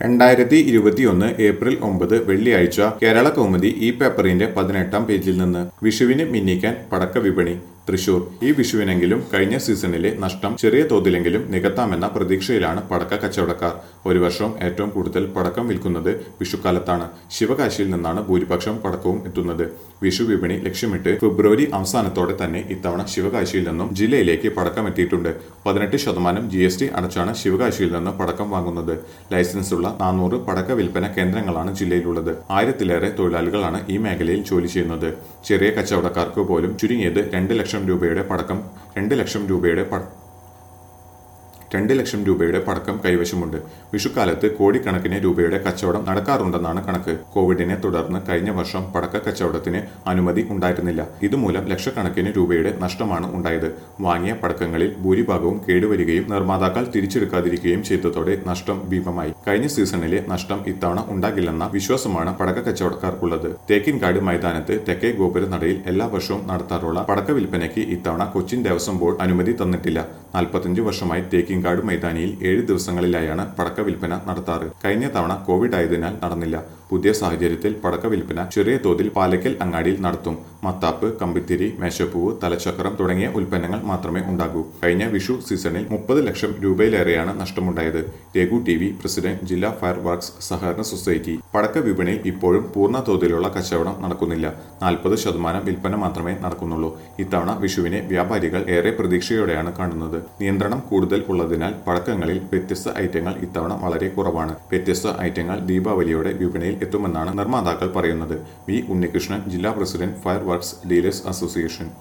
രണ്ടായിരത്തി ഇരുപത്തിയൊന്ന് ഏപ്രിൽ ഒമ്പത് വെള്ളിയാഴ്ച കേരള കൗമുദി ഈ പേപ്പറിന്റെ പതിനെട്ടാം പേജിൽ നിന്ന് വിഷുവിന് മിന്നിക്കാൻ പടക്ക വിപണി തൃശൂർ ഈ വിഷുവിനെങ്കിലും കഴിഞ്ഞ സീസണിലെ നഷ്ടം ചെറിയ തോതിലെങ്കിലും നികത്താമെന്ന പ്രതീക്ഷയിലാണ് പടക്ക കച്ചവടക്കാർ ഒരു വർഷം ഏറ്റവും കൂടുതൽ പടക്കം വിൽക്കുന്നത് വിഷുക്കാലത്താണ് ശിവകാശിയിൽ നിന്നാണ് ഭൂരിപക്ഷം പടക്കവും എത്തുന്നത് വിഷു വിപണി ലക്ഷ്യമിട്ട് ഫെബ്രുവരി അവസാനത്തോടെ തന്നെ ഇത്തവണ ശിവകാശിയിൽ നിന്നും ജില്ലയിലേക്ക് പടക്കം എത്തിയിട്ടുണ്ട് പതിനെട്ട് ശതമാനം ജി എസ് ടി അടച്ചാണ് ശിവകാശിയിൽ നിന്ന് പടക്കം വാങ്ങുന്നത് ലൈസൻസുള്ള നാനൂറ് പടക്ക വിൽപ്പന കേന്ദ്രങ്ങളാണ് ജില്ലയിലുള്ളത് ആയിരത്തിലേറെ തൊഴിലാളികളാണ് ഈ മേഖലയിൽ ജോലി ചെയ്യുന്നത് ചെറിയ കച്ചവടക്കാർക്ക് പോലും ചുരുങ്ങിയത് രണ്ട് ലക്ഷം രൂപയുടെ പടക്കം രണ്ട് ലക്ഷം രൂപയുടെ പട രണ്ട് ലക്ഷം രൂപയുടെ പടക്കം കൈവശമുണ്ട് വിഷുക്കാലത്ത് കോടിക്കണക്കിന് രൂപയുടെ കച്ചവടം നടക്കാറുണ്ടെന്നാണ് കണക്ക് കോവിഡിനെ തുടർന്ന് കഴിഞ്ഞ വർഷം പടക്ക കച്ചവടത്തിന് അനുമതി ഉണ്ടായിരുന്നില്ല ഇതുമൂലം ലക്ഷക്കണക്കിന് രൂപയുടെ നഷ്ടമാണ് ഉണ്ടായത് വാങ്ങിയ പടക്കങ്ങളിൽ ഭൂരിഭാഗവും കേടുവരികയും നിർമ്മാതാക്കൾ തിരിച്ചെടുക്കാതിരിക്കുകയും ചെയ്തതോടെ നഷ്ടം ഭീമമായി കഴിഞ്ഞ സീസണിലെ നഷ്ടം ഇത്തവണ ഉണ്ടാകില്ലെന്ന വിശ്വാസമാണ് പടക്ക കച്ചവടക്കാർക്കുള്ളത് തേക്കിൻകാട് മൈതാനത്ത് തെക്കേ ഗോപുര നടയിൽ എല്ലാ വർഷവും നടത്താറുള്ള പടക്ക വിൽപ്പനയ്ക്ക് ഇത്തവണ കൊച്ചിൻ ദേവസ്വം ബോർഡ് അനുമതി തന്നിട്ടില്ല നാൽപ്പത്തഞ്ച് വർഷമായി തേക്കിൻകാട് മൈതാനിയിൽ ഏഴ് ദിവസങ്ങളിലായാണ് പടക്ക വിൽപ്പന നടത്താറ് കഴിഞ്ഞ തവണ കോവിഡ് ആയതിനാൽ നടന്നില്ല പുതിയ സാഹചര്യത്തിൽ പടക്ക വിൽപ്പന ചെറിയ തോതിൽ പാലക്കൽ അങ്ങാടിയിൽ നടത്തും മത്താപ്പ് കമ്പിത്തിരി മേശപ്പൂവ് തലച്ചക്രം തുടങ്ങിയ ഉൽപ്പന്നങ്ങൾ മാത്രമേ ഉണ്ടാകൂ കഴിഞ്ഞ വിഷു സീസണിൽ മുപ്പത് ലക്ഷം രൂപയിലേറെയാണ് നഷ്ടമുണ്ടായത് രഘു ടി വി പ്രസിഡന്റ് ജില്ലാ ഫയർ വർക്ക്സ് സഹകരണ സൊസൈറ്റി പടക്ക വിപണിയിൽ ഇപ്പോഴും പൂർണ്ണ തോതിലുള്ള കച്ചവടം നടക്കുന്നില്ല നാൽപ്പത് ശതമാനം വിൽപ്പന മാത്രമേ നടക്കുന്നുള്ളൂ ഇത്തവണ വിഷുവിനെ വ്യാപാരികൾ ഏറെ പ്രതീക്ഷയോടെയാണ് കാണുന്നത് നിയന്ത്രണം കൂടുതൽ ഉള്ളതിനാൽ പടക്കങ്ങളിൽ വ്യത്യസ്ത ഐറ്റങ്ങൾ ഇത്തവണ വളരെ കുറവാണ് വ്യത്യസ്ത ഐറ്റങ്ങൾ ദീപാവലിയോടെ വിപണിയിൽ എത്തുമെന്നാണ് നിർമ്മാതാക്കൾ പറയുന്നത് വി ഉണ്ണികൃഷ്ണൻ ജില്ലാ president fire works dealers association